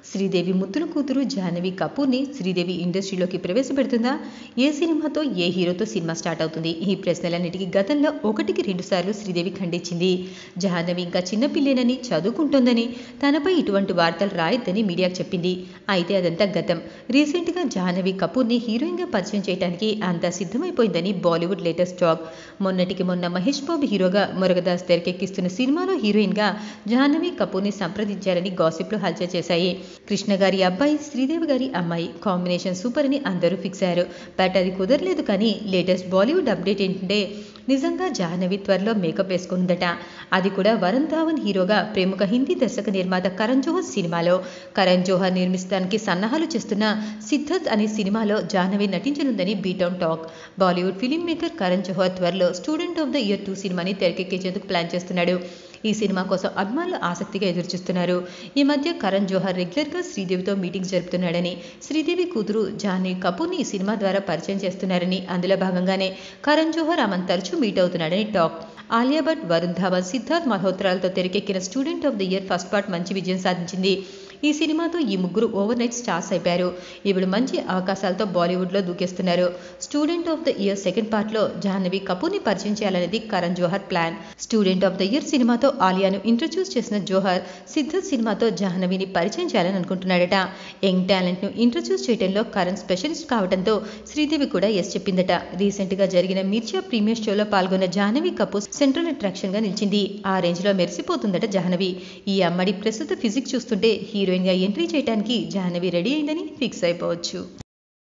శ్రీదేవి ముద్దుల కూతురు జాహ్నవి కపూర్ని శ్రీదేవి ఇండస్ట్రీలోకి ప్రవేశపెడుతుందా ఏ సినిమాతో ఏ హీరోతో సినిమా స్టార్ట్ అవుతుంది ఈ ప్రశ్నలన్నిటికీ గతంలో ఒకటికి రెండు సార్లు శ్రీదేవి ఖండించింది జాహ్నవి ఇంకా చిన్నపిల్లేనని చదువుకుంటోందని తనపై ఇటువంటి వార్తలు రాయొద్దని మీడియాకు చెప్పింది అయితే అదంతా గతం రీసెంట్గా జాహ్నవి కపూర్ని హీరోయిన్గా పరిచయం చేయడానికి అంతా సిద్ధమైపోయిందని బాలీవుడ్ లేటెస్ట్ టాక్ మొన్నటికి మొన్న మహేష్ బాబు హీరోగా మురగదాస్ తెరకెక్కిస్తున్న సినిమాలో హీరోయిన్గా జాహ్నవి కపూర్ని సంప్రదించారని గాసిప్లు హల్చల్ చేశాయి కృష్ణ గారి అబ్బాయి శ్రీదేవి గారి అమ్మాయి కాంబినేషన్ సూపర్ అని అందరూ ఫిక్స్ అయ్యారు బట్ అది కుదరలేదు కానీ లేటెస్ట్ బాలీవుడ్ అప్డేట్ ఏంటంటే నిజంగా జాహ్నవి త్వరలో మేకప్ వేసుకుందట అది కూడా వరుణ్ ధావన్ హీరోగా ప్రముఖ హిందీ దర్శక నిర్మాత కరణ్ జోహర్ సినిమాలో కరణ్ జోహర్ నిర్మిస్తానికి సన్నాహాలు చేస్తున్న సిద్ధార్థ్ అనే సినిమాలో జాహ్నవి నటించనుందని B town talk Bollywood film maker Karan Johar త్వరలో student of the year two సినిమాని తెరకెక్కించేందుకు ప్లాన్ చేస్తున్నాడు ఈ సినిమా కోసం అభిమానులు ఆసక్తిగా ఎదురుచూస్తున్నారు ఈ మధ్య కరణ్ జోహర్ రెగ్యులర్గా శ్రీదేవితో మీటింగ్స్ జరుపుతున్నాడని శ్రీదేవి కూతురు జాహ్నవి కపూర్ని ఈ సినిమా ద్వారా పరిచయం చేస్తున్నారని అందులో భాగంగానే కరణ్ జోహర్ ఆమెను తరచూ మీట్ అవుతున్నాడని టాక్ ఆలియా భట్ వరుణ్ ధావన్ సిద్ధార్థ్ మల్హోత్రాలతో తెరకెక్కిన student of the year first part మంచి విజయం సాధించింది ఈ సినిమాతో ఈ ముగ్గురు ఓవర్ నైట్ స్టార్స్ అయిపోయారు ఇప్పుడు మంచి అవకాశాలతో బాలీవుడ్లో దూకేస్తున్నారు student of the year second పార్ట్లో జాహ్నవి కపూర్ని పరిచయం చేయాలనేది Karan Johar plan student of the year సినిమాతో ఆలియాను ఇంట్రడ్యూస్ చేసిన జోహర్ సిద్ధార్థ్ సినిమాతో జాహ్నవిని పరిచయం చేయాలని అనుకుంటున్నాడట యంగ్ టాలెంట్ను ఇంట్రడ్యూస్ చేయడంలో కరణ్ స్పెషలిస్ట్ కావడంతో శ్రీదేవి కూడా ఎస్ చెప్పిందట రీసెంట్గా జరిగిన మిర్చియా ప్రీమియర్ షోలో పాల్గొన్న జాహ్నవి కపూర్ సెంట్రల్ అట్రాక్షన్గా నిలిచింది ఆ రేంజ్లో మెరిసిపోతుందట జాహ్నవి ఈ అమ్మడి ప్రస్తుత ఫిజిక్ చూస్తుంటే హీరోయిన్గా ఎంట్రీ చేయడానికి జాహ్నవి రెడీ అయిందని ఫిక్స్ అయిపోవచ్చు